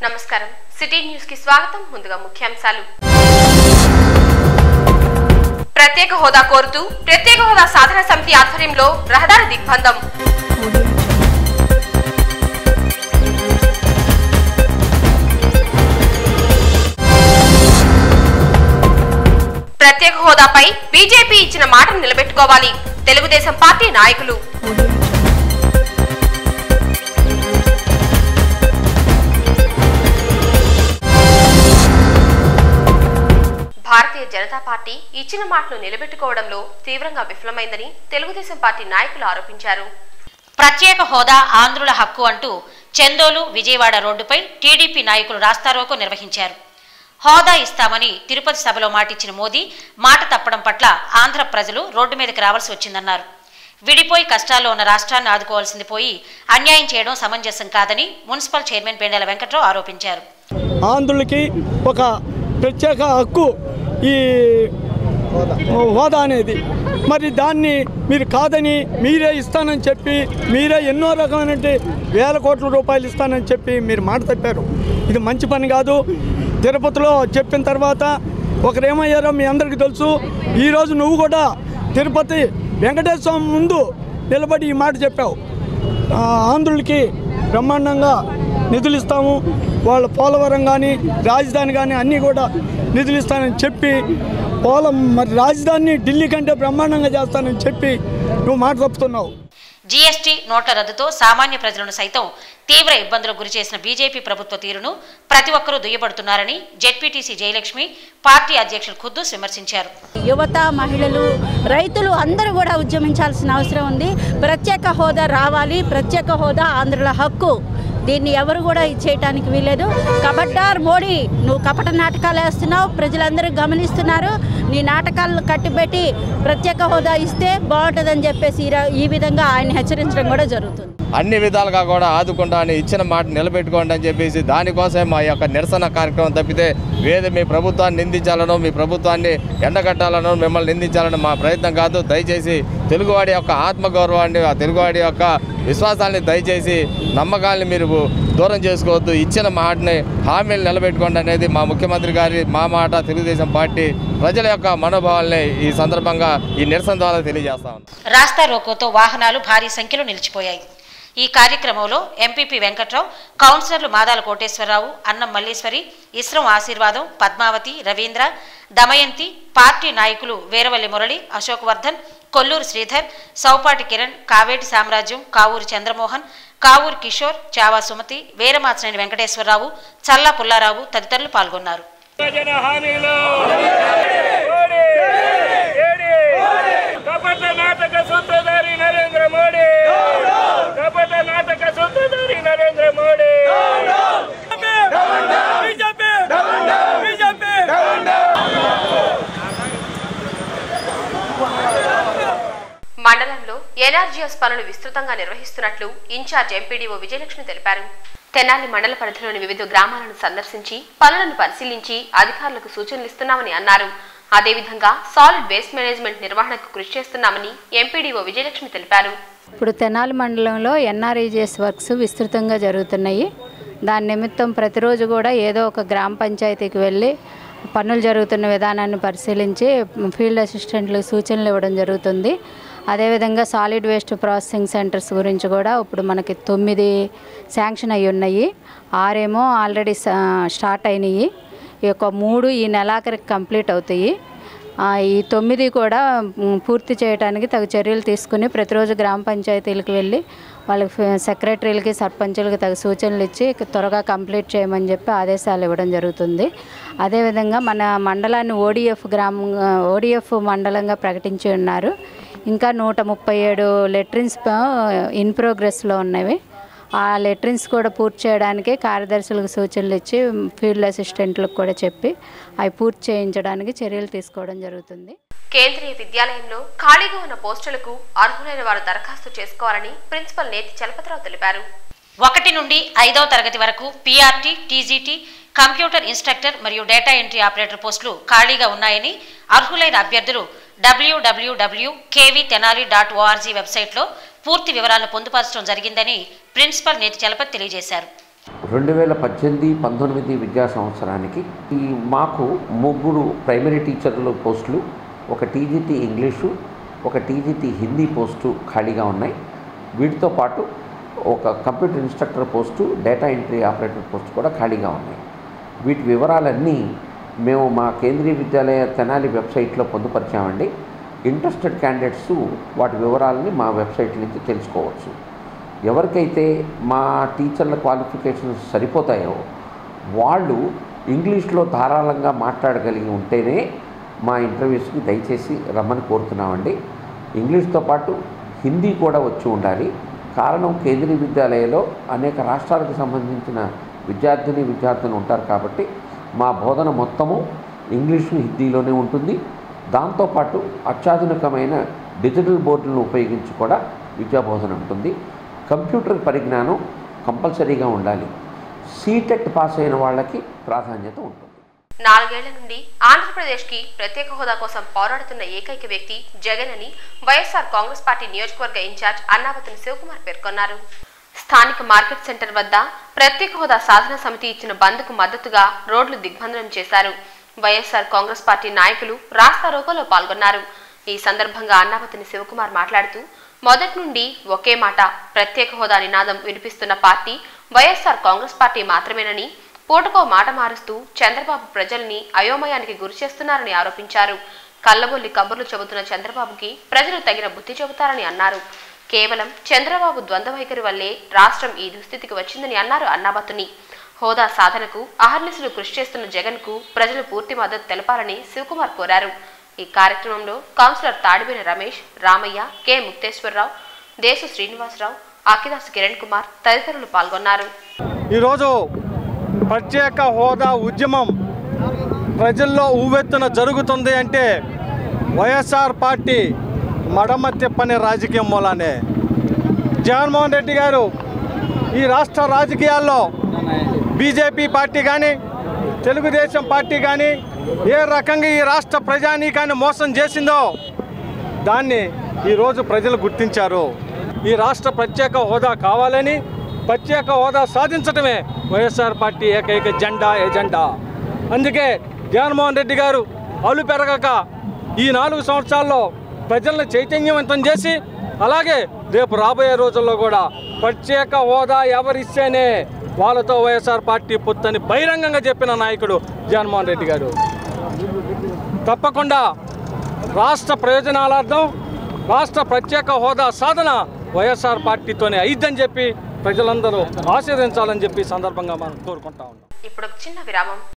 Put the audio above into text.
నమస్కారం city news కి స్వాగతం ముందుగా ముఖ్యాంశాలు ప్రత్యేక హోదా కోరుతూ ప్రత్యేక హోదా సాధన సమితి ఆధ్వర్యంలో రహదారి దిగ్బంధం ప్రత్యేక హోదాపై బీజేపీ ఇచ్చిన మాటను నిలబెట్టుకోవాలి తెలుగుదేశం పార్టీ నాయకులు భారతీయ జనతా పార్టీ ఇచ్చిన మాటను నిలబెట్టుకోవడంలో తీవ్రంగా విఫలమైందని తెలుగుదేశం పార్టీ నాయకులు ఆరోపించారు ప్రత్యేక హోదా ఆంధ్రుల హక్కు అంటూ చందోలు విజయవాడ రోడ్డుపై టీడీపీ నాయకులు రాస్తారోకో నిర్వహించారు హోదా ఇస్తామని తిరుపతి సభలో మాటిచ్చిన మోదీ మాట తప్పడం పట్ల ఆంధ్ర ప్రజలు రోడ్డు మీదకి రావాల్సి వచ్చిందన్నారు విడిపోయి కష్టాల్లో ఉన్న రాష్ట్రాన్ని ఆదుకోవాల్సింది పోయి అన్యాయం చేయడం సమంజసం కాదని మున్సిపల్ చైర్మన్ పెండెల వెంకట్రావు ఆరోపించారు ఆంధ్రులకి ఒక ప్రత్యేక హక్కు ఈ హోదా అనేది మరి దాన్ని మీరు కాదని మీరే ఇస్తానని చెప్పి మీరే ఎన్నో రకమైన వేల కోట్ల రూపాయలు ఇస్తానని చెప్పి మీరు మాట తప్పారు ఇది మంచి పని కాదు తిరుపతిలో చెప్పిన తర్వాత ఒకరేమయ్యారో మీ అందరికీ తెలుసు ఈరోజు నువ్వు కూడా తిరుపతి వెంకటేశ్వర స్వామి ముందు నిలబడి ఈ మాట చెప్పావు ఆ, ఆంధ్రులకి బ్రహ్మాండంగా నిధులు ఇస్తాము వాళ్ళ పోలవరం కానీ రాజధాని కానీ అన్నీ కూడా నిధులు ఇస్తానని చెప్పి పోలం మరి రాజధానిని ఢిల్లీ కంటే బ్రహ్మాండంగా చేస్తానని చెప్పి నువ్వు మాట తప్పుతున్నావు జీఎస్టీ నోట్ల రద్దుతో సామాన్య ప్రజలను సైతం తీవ్ర ఇబ్బందులకు గురిచేసిన బీజేపీ ప్రభుత్వ తీరును ప్రతి ఒక్కరూ దుయ్యబడుతున్నారని జెడ్పీటీసీ జయలక్ష్మి పార్టీ అధ్యక్షులు ఖుద్దూస్ విమర్శించారు యువత మహిళలు రైతులు అందరూ కూడా ఉద్యమించాల్సిన అవసరం ఉంది ప్రత్యేక హోదా రావాలి ప్రత్యేక హోదా ఆంధ్రుల హక్కు దీన్ని ఎవరు కూడా ఇచ్చేయటానికి వీలేదు కబడ్డార్ మోడీ నువ్వు కపట నాటకాలు వేస్తున్నావు ప్రజలందరూ గమనిస్తున్నారు నీ నాటకాలను కట్టిపెట్టి ప్రత్యేక హోదా ఇస్తే బాగుంటుందని చెప్పేసి ఈ ర- ఈ విధంగా ఆయన హెచ్చరించడం కూడా జరుగుతుంది అన్ని విధాలుగా కూడా ఆదుకుంటా అని ఇచ్చిన మాట నిలబెట్టుకోండి అని చెప్పేసి దానికోసం మా యొక్క నిరసన కార్యక్రమం తప్పితే వేరే మీ ప్రభుత్వాన్ని నిందించాలనో మీ ప్రభుత్వాన్ని ఎండగట్టాలనో మిమ్మల్ని నిందించాలని మా ప్రయత్నం కాదు దయచేసి తెలుగువాడి యొక్క ఆత్మగౌరవాన్ని ఆ తెలుగువాడి యొక్క విశ్వాసాన్ని దయచేసి నమ్మకాన్ని మీరు దూరం చేసుకోవద్దు ఇచ్చిన మాటని హామీలు నిలబెట్టుకోండి అనేది మా ముఖ్యమంత్రి గారి మా మాట తెలుగుదేశం పార్టీ ప్రజల యొక్క మనోభావాల్ని ఈ సందర్భంగా ఈ నిరసన ద్వారా తెలియజేస్తా ఉన్నాం రాస్తా రోకోతో వాహనాలు భారీ సంఖ్యలో నిలిచిపోయాయి ఈ కార్యక్రమంలో ఎంపీపీ వెంకట్రావు కౌన్సిలర్లు మాదాల కోటేశ్వరరావు అన్నం మల్లేశ్వరి ఇస్రం ఆశీర్వాదం పద్మావతి రవీంద్ర దమయంతి పార్టీ నాయకులు వీరవల్లి మురళి అశోక్ వర్ధన్ కొల్లూరు శ్రీధర్ సౌపాటి కిరణ్ కావేటి సామ్రాజ్యం కావూరి చంద్రమోహన్ కావూరి కిషోర్ చావా సుమతి వీరమాచనేని వెంకటేశ్వరరావు చల్లా పుల్లారావు తదితరులు పాల్గొన్నారు విభజన హామీలు మోడీ ఏడి కపట నాటక సూత్రధారి నరేంద్ర మోడీ కపట నాటక సూత్రధారి నరేంద్ర మోడీ బీజేపీ బీజేపీ మండలంలో ఎన్ఆర్జీఎస్ పనులు విస్తృతంగా నిర్వహిస్తున్నట్లు ఇన్ఛార్జ్ ఎంపీడీఓ విజయలక్ష్మి తెలిపారు తెనాలి మండల పరిధిలోని వివిధ గ్రామాలను సందర్శించి పనులను పరిశీలించి అధికారులకు సూచనలు ఇస్తున్నామని అన్నారు అదేవిధంగా సాలిడ్ వేస్ట్ మేనేజ్మెంట్ నిర్వహణకు కృషి చేస్తున్నామని ఎంపీడీఓ విజయలక్ష్మి తెలిపారు ఇప్పుడు తెనాలి మండలంలో ఎన్ఆర్ఈజిఎస్ వర్క్స్ విస్తృతంగా జరుగుతున్నాయి దాని నిమిత్తం ప్రతిరోజు కూడా ఏదో ఒక గ్రామ పంచాయతీకి వెళ్ళి పనులు జరుగుతున్న విధానాన్ని పరిశీలించి ఫీల్డ్ అసిస్టెంట్లకు సూచనలు ఇవ్వడం జరుగుతుంది అదేవిధంగా సాలిడ్ వేస్ట్ ప్రాసెసింగ్ సెంటర్స్ గురించి కూడా ఇప్పుడు మనకి తొమ్మిది శాంక్షన్ అయి ఉన్నాయి ఆరేమో ఆల్రెడీ స్టార్ట్ అయినాయి ఈ యొక్క మూడు ఈ నెలాఖరికి కంప్లీట్ అవుతాయి ఆ, ఈ తొమ్మిది కూడా మ్, పూర్తి చేయడానికి తగు చర్యలు తీసుకుని ప్రతిరోజు గ్రామ పంచాయతీలకు వెళ్ళి వాళ్ళకి ఫ- సెక్రటరీలకి సర్పంచులకి తగు సూచనలు ఇచ్చి త్వరగా కంప్లీట్ చేయమని చెప్పి ఆదేశాలు ఇవ్వడం జరుగుతుంది అదేవిధంగా మన మండలాన్ని ఓడిఎఫ్ గ్రామం ఓడిఎఫ్ మండలంగా ప్రకటించి ఉన్నారు ఇంకా నూట ముప్పై ఏడు లెట్రిన్స్ ఇన్ ప్రోగ్రెస్లో ఉన్నవి ఆ లెట్రిన్స్ కూడా పూర్తి చేయడానికి కార్యదర్శులకు సూచనలు ఇచ్చి ఫీల్డ్ అసిస్టెంట్లకు కూడా చెప్పి అవి పూర్తి చేయించడానికి చర్యలు తీసుకోవడం జరుగుతుంది కేంద్రీయ విద్యాలయంలో ఖాళీగా ఉన్న పోస్టులకు అర్హులైన వారు దరఖాస్తు చేసుకోవాలని ప్రిన్సిపల్ నేతి చలపతిరావు తెలిపారు ఒకటి నుండి ఐదవ తరగతి వరకు పీఆర్టీ టీజీటీ కంప్యూటర్ ఇన్స్ట్రక్టర్ మరియు డేటా ఎంట్రీ ఆపరేటర్ పోస్టులు ఖాళీగా ఉన్నాయని అర్హులైన అభ్యర్థులు WWW KV Tenali dot ORG వెబ్సైట్లో పూర్తి వివరాలను పొందుపరచడం జరిగిందని ప్రిన్సిపల్ నేతి చలపతి తెలియజేశారు రెండు వేల పద్దెనిమిది పంతొమ్మిది విద్యా సంవత్సరానికి ఈ మాకు ముగ్గురు ప్రైమరీ టీచర్ల పోస్టులు ఒక టీజీటీ ఇంగ్లీషు ఒక టీజీటీ హిందీ పోస్టు ఖాళీగా ఉన్నాయి వీటితో పాటు ఒక computer instructor post data entry operator post కూడా ఖాళీగా ఉన్నాయి వీటి వివరాలన్నీ మేము మా కేంద్రీయ విద్యాలయ తెనాలి వెబ్సైట్లో పొందుపరిచామండి ఇంట్రెస్టెడ్ క్యాండిడేట్స్ వాటి వివరాలని మా వెబ్సైట్ నుంచి తెలుసుకోవచ్చు ఎవరికైతే మా టీచర్ల క్వాలిఫికేషన్స్ సరిపోతాయో వాళ్ళు ఇంగ్లీష్లో ధారాళంగా మాట్లాడగలిగి ఉంటేనే మా ఇంటర్వ్యూస్కి దయచేసి రమ్మని కోరుతున్నామండి ఇంగ్లీష్తో పాటు హిందీ కూడా వచ్చి ఉండాలి కారణం కేంద్రీయ విద్యాలయంలో అనేక రాష్ట్రాలకు సంబంధించిన విద్యార్థిని విద్యార్థులు ఉంటారు కాబట్టి మా బోధన మొత్తము ఇంగ్లీషు హిందీలోనే ఉంటుంది దాంతోపాటు అత్యాధునికమైన డిజిటల్ బోర్డులను ఉపయోగించి కూడా విద్యా బోధన ఉంటుంది కంప్యూటర్ పరిజ్ఞానం కంపల్సరీగా ఉండాలి సీటెట్ పాస్ అయిన వాళ్ళకి ప్రాధాన్యత ఉంటుంది నాలుగేళ్ల నుండి ఆంధ్రప్రదేశ్కి ప్రత్యేక హోదా కోసం పోరాడుతున్న ఏకైక వ్యక్తి జగన్ అని వైఎస్ఆర్ కాంగ్రెస్ పార్టీ నియోజకవర్గ ఇన్ఛార్జ్ అన్నావతిని శివకుమార్ పేర్కొన్నారు స్థానిక మార్కెట్ సెంటర్ వద్ద ప్రత్యేక హోదా సాధన సమితి ఇచ్చిన బంద్కు మద్దతుగా రోడ్లు దిగ్బంధనం చేశారు వైఎస్ఆర్ కాంగ్రెస్ పార్టీ నాయకులు రాస్తా రోకోలో పాల్గొన్నారు ఈ సందర్భంగా అన్నావతిని శివకుమార్ మాట్లాడుతూ మొదటి నుండి ఒకే మాట ప్రత్యేక హోదా నినాదం వినిపిస్తున్న పార్టీ వైఎస్ఆర్ కాంగ్రెస్ పార్టీ మాత్రమేనని పూటకో మాట మారుస్తూ చంద్రబాబు ప్రజల్ని అయోమయానికి గురి చేస్తున్నారని ఆరోపించారు కల్లబొల్లి కబుర్లు చెబుతున్న చంద్రబాబుకి ప్రజలు తగిన బుద్ధి చెబుతారని అన్నారు కేవలం చంద్రబాబు ద్వంద్వ వైఖరి వల్లే రాష్ట్రం ఈ దుస్థితికి వచ్చిందని అన్నారు అన్నాబత్తుని హోదా సాధనకు అహర్నిశలు కృషి చేస్తున్న జగన్ కు ప్రజలు పూర్తి మద్దతు తెలపాలని శివకుమార్ కోరారు ఈ కార్యక్రమంలో కౌన్సిలర్ తాడిబిన రమేష్ రామయ్య కె ముక్తేశ్వరరావు దేశు శ్రీనివాసరావు అఖిదాస్ కిరణ్ కుమార్ తదితరులు పాల్గొన్నారు ఈరోజు ప్రత్యేక హోదా ఉద్యమం ప్రజల్లో ఊవెత్తున జరుగుతుంది అంటే వైఎస్ఆర్ పార్టీ మడమ తిప్పని రాజకీయం మూలానే జగన్మోహన్ రెడ్డి గారు ఈ రాష్ట్ర రాజకీయాల్లో బీజేపీ పార్టీ కానీ తెలుగుదేశం పార్టీ కానీ ఏ రకంగా ఈ రాష్ట్ర ప్రజానీకాన్ని మోసం చేసిందో దాన్ని ఈరోజు ప్రజలు గుర్తించారు ఈ రాష్ట్ర ప్రత్యేక హోదా కావాలని ప్రత్యేక హోదా సాధించడమే వైఎస్ఆర్ పార్టీ ఏకైక జెండా ఎజెండా అందుకే జగన్మోహన్ రెడ్డి గారు అలు పెరగక ఈ నాలుగు సంవత్సరాల్లో ప్రజలను చైతన్యవంతం చేసి అలాగే రేపు రాబోయే రోజుల్లో కూడా ప్రత్యేక హోదా ఎవరిస్తేనే వాళ్ళతో వైఎస్ఆర్ పార్టీ పొత్తని బహిరంగంగా చెప్పిన నాయకుడు జగన్మోహన్ రెడ్డి గారు తప్పకుండా రాష్ట్ర ప్రయోజనాలార్థం రాష్ట్ర ప్రత్యేక హోదా సాధన వైఎస్ఆర్ పార్టీతోనే అయిద్దని చెప్పి ప్రజలందరూ ఆశీర్వదించాలని చెప్పి ఈ సందర్భంగా మనం కోరుకుంటా ఉన్నాం ఇప్పుడు ఒక చిన్న విరామం